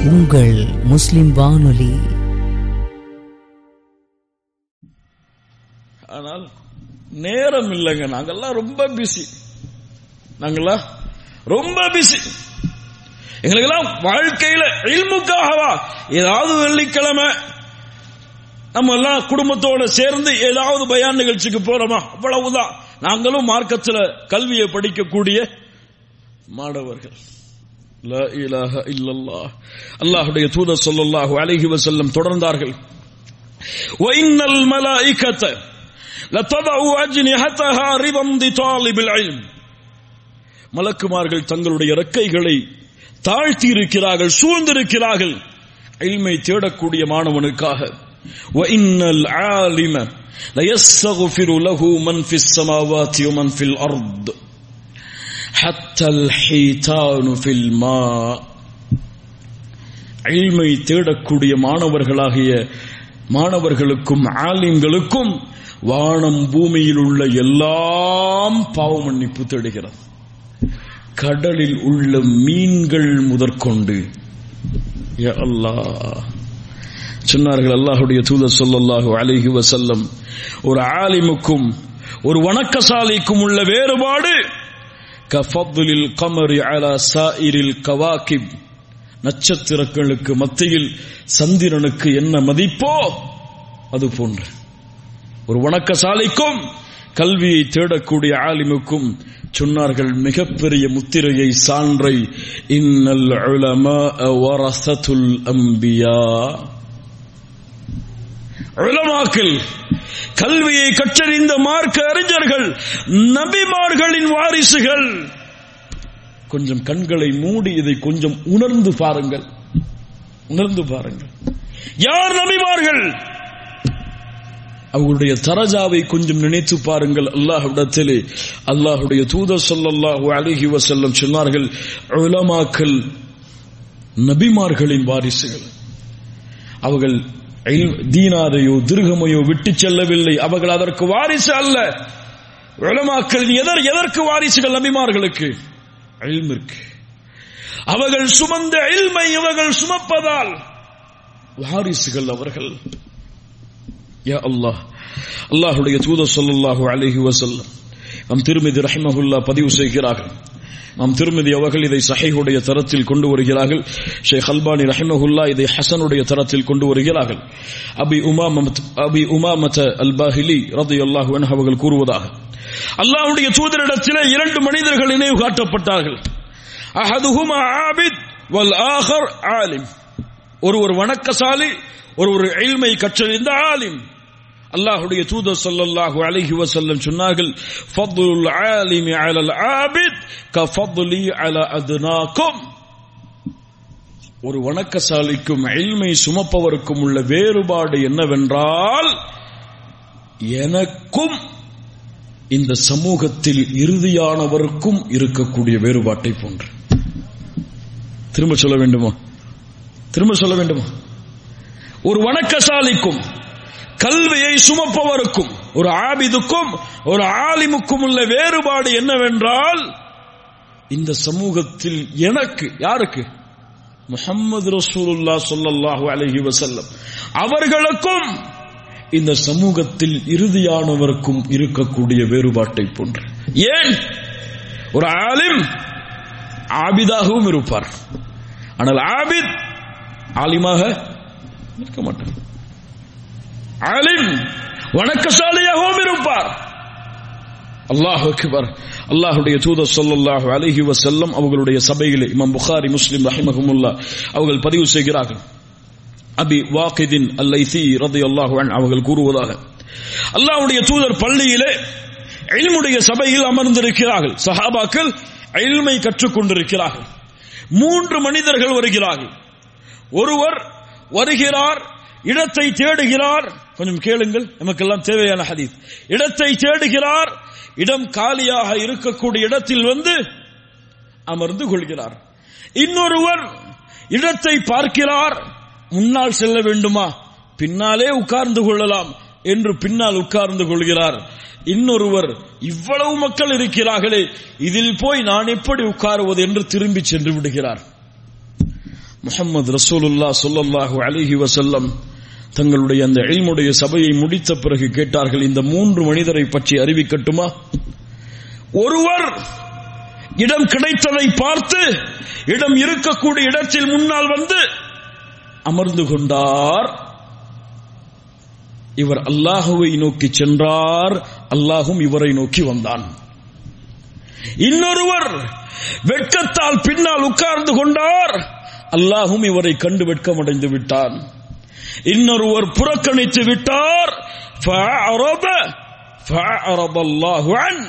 உங்கள் முஸ்லிம் வானொலி ஆனால் நேரம் இல்லைங்க நாங்கெல்லாம் ரொம்ப பிஸி நாங்கெல்லாம் ரொம்ப பிஸி எங்களுக்கெல்லாம் வாழ்க்கையில இல்முக்காகவா ஏதாவது வெள்ளிக்கிழமை நம்ம எல்லாம் குடும்பத்தோட சேர்ந்து ஏதாவது பயான் நிகழ்ச்சிக்கு போறோமா அவ்வளவுதான் நாங்களும் மார்க்கத்தில் கல்வியை படிக்கக்கூடிய மாணவர்கள் லா இலாஹ இல்லல்லாஹ் அல்லாஹ்வுடைய தூதர் ஸல்லல்லாஹு அலைஹி வஸல்லம் தொடர்ந்தார்கள் وإن الملائكة لتضع أجنحتها رضا بطالب العلم மலக்குமார்கள் தங்களுடைய இறக்கைகளை தாழ்த்தி இருக்கிறார்கள் சூழ்ந்திருக்கிறார்கள் இல்மை தேடக்கூடிய மாணவனுக்காக وإن العالم ليستغفر له من في السماوات ومن في الأرض حتى الحيتان في الماء இல்மை தேடக்கூடிய மாணவர்களாகிய மாணவர்களுக்கும் ஆலிம்களுக்கும் வானம் பூமியில் உள்ள எல்லாம் பாவ மன்னிப்பு தேடுகிறது கடலில் உள்ள மீன்கள் முதற்கொண்டு யா அல்லாஹ் சொன்னார்கள் அல்லாஹுடைய தூதர் சொல்லல்லாஹு அலைஹி வசல்லம் ஒரு ஆலிமுக்கும் ஒரு வணக்கசாலிக்கும் உள்ள வேறுபாடு கஃபதுலில் கமரி அலா சாயிரில் கவாகிப் நட்சத்திரங்களுக்கு மத்தியில் சந்திரனுக்கு என்ன மதிப்போ அது போன்று ஒரு வணக்கசாலிக்கும் கல்வியை தேடக்கூடிய ஆலிமுக்கும் சொன்னார்கள் மிகப்பெரிய முத்திரையை சான்றை இன்னல் உலமா வரசத்துல் அம்பியா உலமாக்கள் கல்வியை கற்றறிந்த மார்க்க அறிஞர்கள் நபிமார்களின் வாரிசுகள் கொஞ்சம் கண்களை மூடி இதை கொஞ்சம் உணர்ந்து பாருங்கள் உணர்ந்து பாருங்கள் யார் நபிமார்கள் அவர்களுடைய தரஜாவை கொஞ்சம் நினைத்து பாருங்கள் அல்லாஹ்விடத்திலே அல்லாஹுடைய தூதர் சொல்லல்லாஹு அலிஹி வசல்லம் சொன்னார்கள் உலமாக்கள் நபிமார்களின் வாரிசுகள் அவர்கள் தீனாரையோ திருகமையோ விட்டு செல்லவில்லை அவர்கள் அதற்கு வாரிசு அல்ல உலமாக்கள் எதர் எதற்கு வாரிசுகள் நபிமார்களுக்கு அல்மிற்கு அவர்கள் சுமந்த இல்மை இவர்கள் சுமப்பதால் வாரிசுகள் அவர்கள் யா அல்லாஹ் அல்லாஹுடைய தூதர் சொல்லல்லாஹு அலைஹி வசல்லம் நம் திருமதி ரஹிமஹுல்லா பதிவு செய்கிறார்கள் நாம் திருமதி அவர்கள் இதை சஹைஹுடைய தரத்தில் கொண்டு வருகிறார்கள் ஷேக் அல்பானி ரஹிமஹுல்லா இதை ஹசனுடைய தரத்தில் கொண்டு வருகிறார்கள் அபி உமாமத் அபி உமாமத அல்பாஹிலி ரதி அல்லாஹு அவர்கள் கூறுவதாக அல்லாஹுடைய தூதரிடத்திலே இரண்டு மனிதர்கள் நினைவு காட்டப்பட்டார்கள் அஹதுஹுமா ஆபித் வல் ஆஹர் ஆலிம் ஒரு ஒரு வணக்கசாலி ஒரு ஒரு இல்மை கற்றறிந்த ஆலிம் அல்லாஹுடைய தூதர் ஸல்லல்லாஹு அலைஹி வஸல்லம் சொன்னார்கள் ஃபض்லுல் ஆலிமி அலல் ஆபித் கஃபض்லி அலா அத்னாக்கும் ஒரு வணக்கசாலிக்கும் இல்மை சுமப்பவருக்கும் உள்ள வேறுபாடு என்னவென்றால் எனக்கும் இந்த சமூகத்தில் இறுதியானவருக்கும் இருக்கக்கூடிய வேறுபாட்டை போன்று திரும்ப சொல்ல வேண்டுமா திரும்ப சொல்ல வேண்டுமா ஒரு வணக்கசாலிக்கும் கல்வியை சுமப்பவருக்கும் ஒரு ஆபிதுக்கும் ஒரு ஆலிமுக்கும் உள்ள வேறுபாடு என்னவென்றால் இந்த சமூகத்தில் எனக்கு யாருக்கு முகமது ரசூலுல்லா சொல்லல்லாஹு அலஹி வசல்லம் அவர்களுக்கும் இந்த சமூகத்தில் இறுதியானவருக்கும் இருக்கக்கூடிய வேறுபாட்டை போன்று ஏன் ஒரு ஆலிம் ஆபிதாகவும் இருப்பார் ஆனால் ஆபித் ஆலிமாக இருக்க மாட்டார் ஆலிம் வணக்கசாலியாகவும் இருப்பார் அல்லாஹ் அக்பர் அல்லாஹுடைய தூதர் சொல்லல்லாஹு அலைஹி வசல்லம் அவர்களுடைய சபையிலே இமாம் புகாரி முஸ்லிம் ரஹிமஹமுல்லா அவர்கள் பதிவு செய்கிறார்கள் அபி வாக்கிதின் அல்லைசி ரதி அல்லாஹு அவர்கள் கூறுவதாக அல்லாஹுடைய தூதர் பள்ளியிலே எல்முடைய சபையில் அமர்ந்திருக்கிறார்கள் சஹாபாக்கள் எல்மை கற்றுக் கொண்டிருக்கிறார்கள் மூன்று மனிதர்கள் வருகிறார்கள் ஒருவர் வருகிறார் இடத்தை தேடுகிறார் கொஞ்சம் கேளுங்கள் நமக்கெல்லாம் தேவையான ஹதீஸ் இடத்தை தேடுகிறார் இடம் காலியாக இருக்கக்கூடிய இடத்தில் வந்து அமர்ந்து கொள்கிறார் இன்னொருவர் இடத்தை பார்க்கிறார் முன்னால் செல்ல வேண்டுமா பின்னாலே உட்கார்ந்து கொள்ளலாம் என்று பின்னால் உட்கார்ந்து கொள்கிறார் இன்னொருவர் இவ்வளவு மக்கள் இருக்கிறார்களே இதில் போய் நான் எப்படி உட்காருவது என்று திரும்பி சென்று விடுகிறார் முஹம்மது ரசூலுல்லா ஸல்லல்லாஹு அலைஹி வஸல்லம் தங்களுடைய அந்த இல்முடைய சபையை முடித்த பிறகு கேட்டார்கள் இந்த மூன்று மனிதரை பற்றி அறிவிக்கட்டுமா ஒருவர் இடம் கிடைத்ததை பார்த்து இடம் இருக்கக்கூடிய இடத்தில் முன்னால் வந்து அமர்ந்து கொண்டார் இவர் அல்லாஹுவை நோக்கி சென்றார் அல்லாஹும் இவரை நோக்கி வந்தான் இன்னொருவர் வெட்கத்தால் பின்னால் உட்கார்ந்து கொண்டார் அல்லாஹும் இவரை கண்டு வெட்கமடைந்து விட்டான் இன்னொருவர் புறக்கணித்து விட்டார் فأعرض فأعرض الله عنه.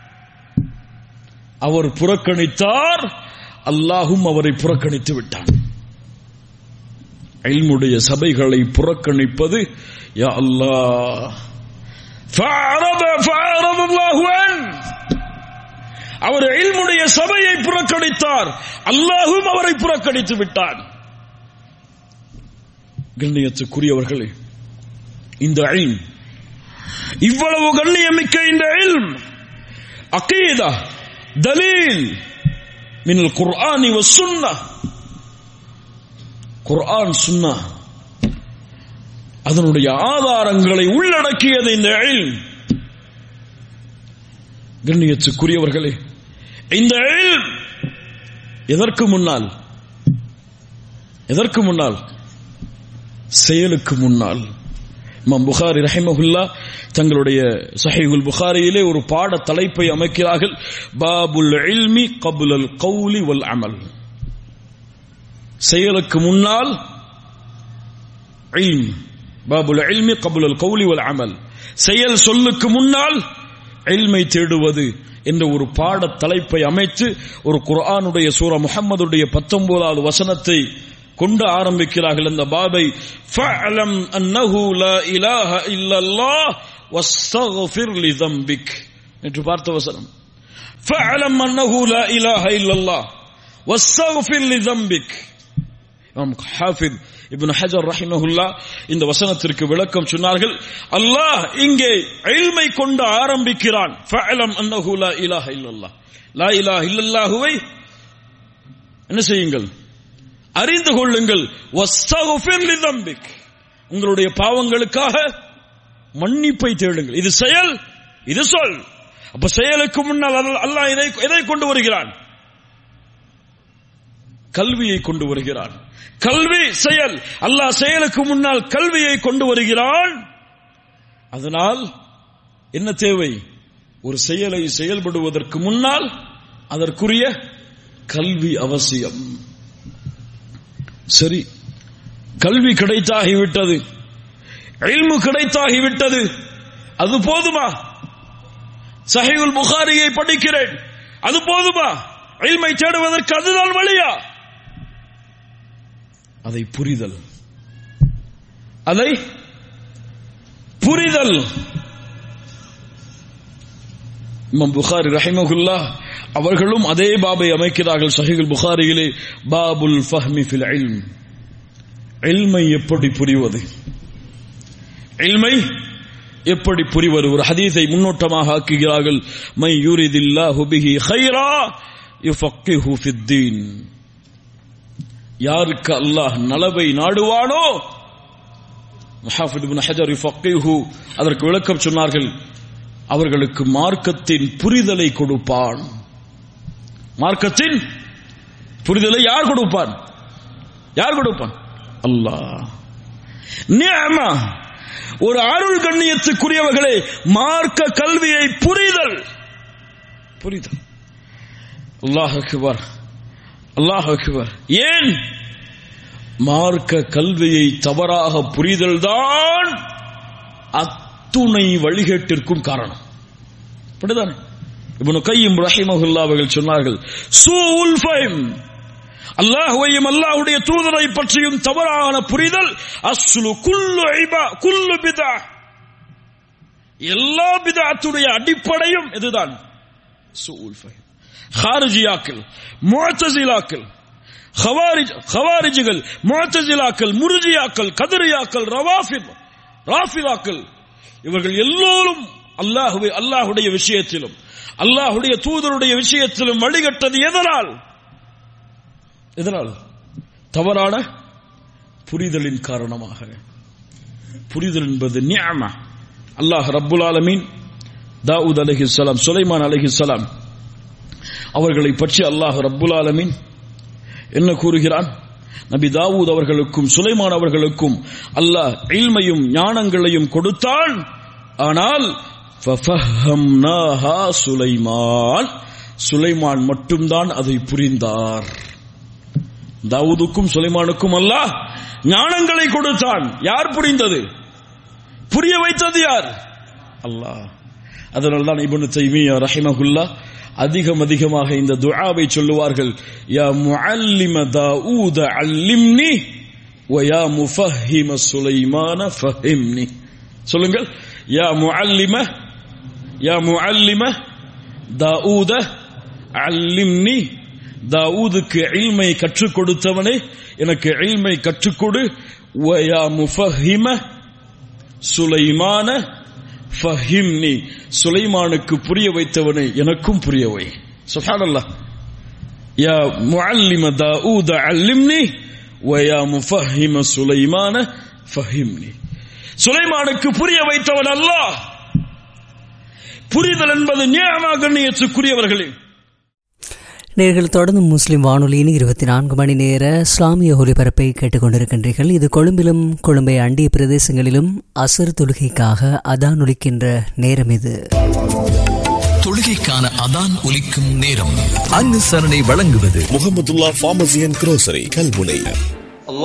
அவர் புறக்கணித்தார் அல்லாஹும் அவரை புறக்கணித்து விட்டான் இல்முடைய சபைகளை புறக்கணிப்பது யா அல்லாஹ் فأعرض فأعرض الله عنه. அவர் இல்முடைய சபையை புறக்கணித்தார் அல்லாஹும் அவரை புறக்கணித்து விட்டான் கண்ணியத்துக்குரியவர்களே இந்த இல்ம் இவ்வளவு கண்ணியமிக்க இந்த இல்ம் அகீதா தலீல் மினல் குர்ஆனி வசுன்னா குர்ஆன் சுன்னா அதனுடைய ஆதாரங்களை உள்ளடக்கியது இந்த இல்ம் கண்ணியத்துக்குரியவர்களே இந்த இல்ம் எதற்கு முன்னால் எதற்கு முன்னால் செயலுக்கு முன்னால் இமாம் புகாரி ரஹிமஹுல்லா தங்களுடைய சஹீஹுல் புகாரியிலே ஒரு பாட தலைப்பை அமைக்கிறார்கள் பாபுல் இல்மி கபுலல் கௌலி வல் அமல் செயலுக்கு முன்னால் இல்ம் பாபுல் இல்மி கபுலல் கௌலி வல் அமல் செயல் சொல்லுக்கு முன்னால் இல்மை தேடுவது என்ற ஒரு பாட தலைப்பை அமைத்து ஒரு குர்ஆனுடைய சூரா முஹம்மதுடைய பத்தொன்பதாவது வசனத்தை கொண்டு ஆரம்பிக்கிறார்கள் இந்த பாபை ஃபஅலம் அன்னஹு லா இலாஹ இல்லல்லாஹ் வஸ்தக்ஃபிர் லிதம்பிக் என்று பார்த்த வசனம் ஃபஅலம் அன்னஹு லா இலாஹ இல்லல்லாஹ் வஸ்தக்ஃபிர் லிதம்பிக் இமாம் ஹாஃபித் இப்னு ஹஜர் ரஹிமஹுல்லா இந்த வசனத்திற்கு விளக்கம் சொன்னார்கள் அல்லாஹ் இங்கே இல்மை கொண்டு ஆரம்பிக்கிறான் ஃபஅலம் அன்னஹு லா இலாஹ இல்லல்லாஹ் லா இலாஹ இல்லல்லாஹுவை என்ன செய்யுங்கள் அறிந்து கொள்ளுங்கள் வஸ்தகுஃபிர் லிதம்பிக் உங்களுடைய பாவங்களுக்காக மன்னிப்பை தேடுங்கள் இது செயல் இது சொல் அப்ப செயலுக்கு முன்னால் அல்ல- அல்லாஹ் இதை எதை கொண்டு வருகிறான் கல்வியை கொண்டு வருகிறான் கல்வி செயல் அல்லாஹ் செயலுக்கு முன்னால் கல்வியை கொண்டு வருகிறான் அதனால் என்ன தேவை ஒரு செயலை செயல்படுவதற்கு முன்னால் அதற்குரிய கல்வி அவசியம் சரி கல்வி கிடைத்தாகிவிட்டது இல்மு கிடைத்தாகிவிட்டது அது போதுமா சஹீஹுல் புகாரியை படிக்கிறேன் அது போதுமா இல்மை தேடுவதற்கு அதுதான் வழியா அதை புரிதல் அதை புரிதல் இமாம் புகாரி ரஹிமகுல்லா அவர்களும் அதே பாபை அமைக்கிறார்கள் சஹீஹுல் புகாரியிலே பாபுல் ஃபஹ்மி ஃபில் இல்ம் இல்மை எப்படி புரிவது இல்மை எப்படி புரிவது ஒரு ஹதீஸை முன்னோட்டமாக ஆக்குகிறார்கள் மை யூரிதில்லாஹு பிஹி ഖൈറா யுஃபக்கிஹு ஃபித்தீன் யாருக்கு அல்லாஹ் நலவை நாடுவானோ முஹாஃபித் இப்னு ஹஜர் யுஃபக்கிஹு அதற்கு விளக்கம் சொன்னார்கள் அவர்களுக்கு மார்க்கத்தின் புரிதலை கொடுப்பான் மார்க்கத்தின் புரிதலை யார் கொடுப்பான் யார் கொடுப்பான் அல்லாஹ் நியமா ஒரு அருள் கண்ணியத்துக்குரியவர்களே மார்க்க கல்வியை புரிதல் புரிதல் அல்லாஹ் அக்பர் அல்லாஹ் அக்பர் ஏன் மார்க்க கல்வியை தவறாக புரிதல்தான் அத்துணை வழிகேட்டிற்கும் காரணம் அப்படிதானே இப்னு கையும் ரஹிமஹுல்லா அவர்கள் சொன்னார்கள் சூல் ஃபைம் அல்லாஹ்வையும் அல்லாஹ்வுடைய தூதரை பற்றியும் தவறான புரிதல் அஸ்லு குல்லு ஐபா குல்லு பிதா எல்லா பிதாத்துடைய அடிப்படையும் இதுதான் சூல் ஃபைம் ஹாரிஜியாக்கள் முஅத்தசிலாக்கள் ஹவாரிஜ் ஹவாரிஜிகள் முஅத்தசிலாக்கள் முர்ஜியாக்கள் கதரியாக்கள் ரவாஃபித் ராஃபிதாக்கள் இவர்கள் எல்லோரும் அல்லாஹுவை அல்லாஹுடைய விஷயத்திலும் அல்லாஹுடைய தூதருடைய விஷயத்திலும் வழிகட்டது எதனால் எதனால் தவறான புரிதலின் காரணமாக புரிதல் என்பது நியம அல்லாஹ் ரப்புல் ஆலமீன் தாவூத் அலைஹிஸ்ஸலாம் சுலைமான் அலைஹிஸ்ஸலாம் அவர்களை பற்றி அல்லாஹ் ரப்புல் ஆலமீன் என்ன கூறுகிறான் நபி தாவூத் அவர்களுக்கும் சுலைமான் அவர்களுக்கும் அல்லாஹ் இல்மையும் ஞானங்களையும் கொடுத்தான் ஆனால் ஃபஃபஹம்னாஹா சுலைமான் சுலைமான் மட்டும்தான் அதை புரிந்தார் தாவூதுக்கும் சுலைமானுக்கும் அல்லாஹ் ஞானங்களை கொடுத்தான் யார் புரிந்தது புரிய வைத்தது யார் அல்லாஹ் அதனால தான் இப்னு தைமியா ரஹிமஹுல்லா அதிகம் அதிகமாக இந்த துஆவை சொல்லுவார்கள் யா முஅல்லிம தாவூத அல்லிம்னி வ யா முஃபஹிம சுலைமான ஃபஹிம்னி சொல்லுங்கள் யா முஅல்லிம யா முஅல்லிம தாவூத அல்லிம்னி தாவூதுக்கு இல்மை கற்றுக் கொடுத்தவனே எனக்கு இல்மை கற்றுக்கொடு வ யா முஃபஹிம சுலைமான ஃபஹிம்னி சுலைமானுக்கு புரிய வைத்தவனை எனக்கும் புரிய வை சுப்ஹானல்லாஹ் யா முஅல்லிம தாவூத அல்லிம்னி வ யா முஃபஹிம சுலைமான ஃபஹிம்னி சுலைமானுக்கு புரிய வைத்தவன் அல்லாஹ் புரிதல் என்பது நியமாக கண்ணியத்துக்குரியவர்களே நேர்கள் தொடர்ந்து முஸ்லிம் வானொலியின் இருபத்தி நான்கு மணி நேர இஸ்லாமிய ஒலிபரப்பை கேட்டுக்கொண்டிருக்கின்றீர்கள் இது கொழும்பிலும் கொழும்பை அண்டிய பிரதேசங்களிலும் அசர் தொழுகைக்காக அதான் ஒலிக்கின்ற நேரம் இது தொழுகைக்கான அதான் ஒலிக்கும் நேரம் அனுசரணை வழங்குவது Mohammadullah pharmacy and grocery Kalmunai